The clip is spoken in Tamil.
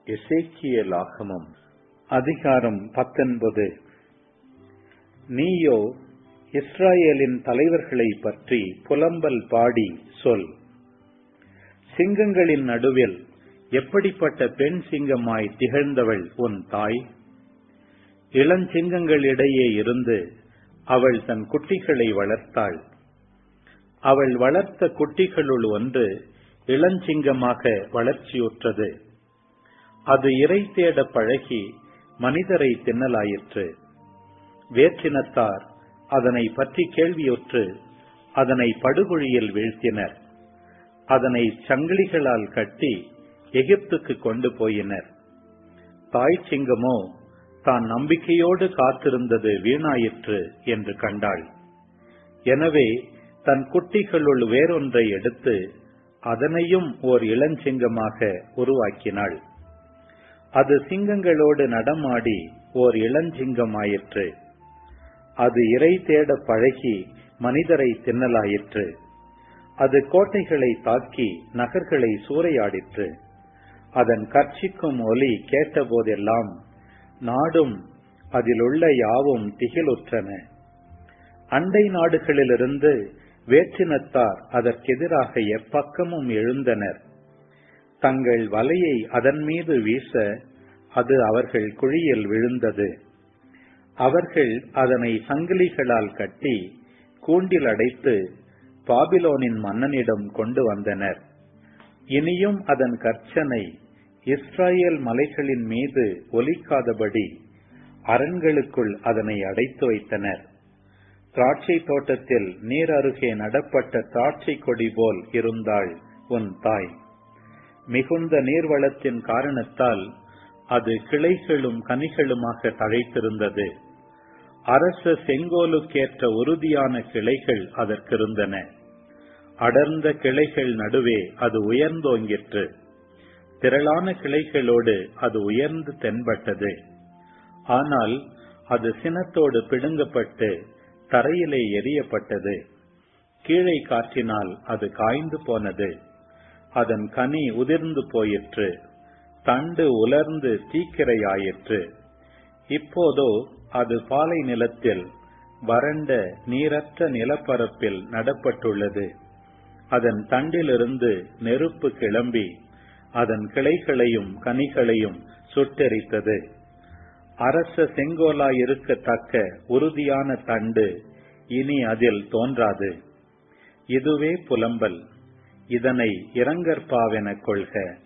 எசேக்கியலாகமம் அதிகாரம் பத்தொன்பது நீயோ இஸ்ராயேலின் தலைவர்களை பற்றி புலம்பல் பாடி சொல் சிங்கங்களின் நடுவில் எப்படிப்பட்ட பெண் சிங்கமாய் திகழ்ந்தவள் உன் தாய் இளஞ்சிங்கங்களிடையே இருந்து அவள் தன் குட்டிகளை வளர்த்தாள் அவள் வளர்த்த குட்டிகளுள் ஒன்று இளஞ்சிங்கமாக வளர்ச்சியுற்றது அது இறை தேட பழகி மனிதரை தின்னலாயிற்று வேற்றினத்தார் அதனை பற்றி கேள்வியுற்று அதனை படுகொழியில் வீழ்த்தினர் அதனை சங்கிலிகளால் கட்டி எகிப்துக்கு கொண்டு போயினர் தாய் சிங்கமோ தான் நம்பிக்கையோடு காத்திருந்தது வீணாயிற்று என்று கண்டாள் எனவே தன் குட்டிகளுள் வேறொன்றை எடுத்து அதனையும் ஓர் இளஞ்சிங்கமாக உருவாக்கினாள் அது சிங்கங்களோடு நடமாடி ஓர் இளஞ்சிங்கமாயிற்று அது இறை தேட பழகி மனிதரை தின்னலாயிற்று அது கோட்டைகளை தாக்கி நகர்களை சூறையாடிற்று அதன் கர்ச்சிக்கும் ஒலி கேட்டபோதெல்லாம் நாடும் அதிலுள்ள யாவும் திகிலுற்றன அண்டை நாடுகளிலிருந்து வேற்றினத்தார் அதற்கெதிராக எப்பக்கமும் எழுந்தனர் தங்கள் வலையை அதன் மீது வீச அது அவர்கள் குழியில் விழுந்தது அவர்கள் அதனை சங்கிலிகளால் கட்டி கூண்டில் அடைத்து பாபிலோனின் மன்னனிடம் கொண்டு வந்தனர் இனியும் அதன் கர்ச்சனை இஸ்ராயேல் மலைகளின் மீது ஒலிக்காதபடி அரண்களுக்குள் அதனை அடைத்து வைத்தனர் திராட்சை தோட்டத்தில் நீர் அருகே நடப்பட்ட திராட்சை கொடி போல் இருந்தாள் உன் தாய் மிகுந்த நீர்வளத்தின் காரணத்தால் அது கிளைகளும் கனிகளுமாக தழைத்திருந்தது அரச செங்கோலுக்கேற்ற உறுதியான கிளைகள் அதற்கிருந்தன அடர்ந்த கிளைகள் நடுவே அது உயர்ந்தோங்கிற்று திரளான கிளைகளோடு அது உயர்ந்து தென்பட்டது ஆனால் அது சினத்தோடு பிடுங்கப்பட்டு தரையிலே எரியப்பட்டது கீழே காற்றினால் அது காய்ந்து போனது அதன் கனி உதிர்ந்து போயிற்று தண்டு உலர்ந்து தீக்கிரையாயிற்று இப்போதோ அது பாலை நிலத்தில் வறண்ட நீரற்ற நிலப்பரப்பில் நடப்பட்டுள்ளது அதன் தண்டிலிருந்து நெருப்பு கிளம்பி அதன் கிளைகளையும் கனிகளையும் சுட்டெரித்தது அரச செங்கோலாய் இருக்கத்தக்க உறுதியான தண்டு இனி அதில் தோன்றாது இதுவே புலம்பல் இதனை இரங்கற்பாவென கொள்க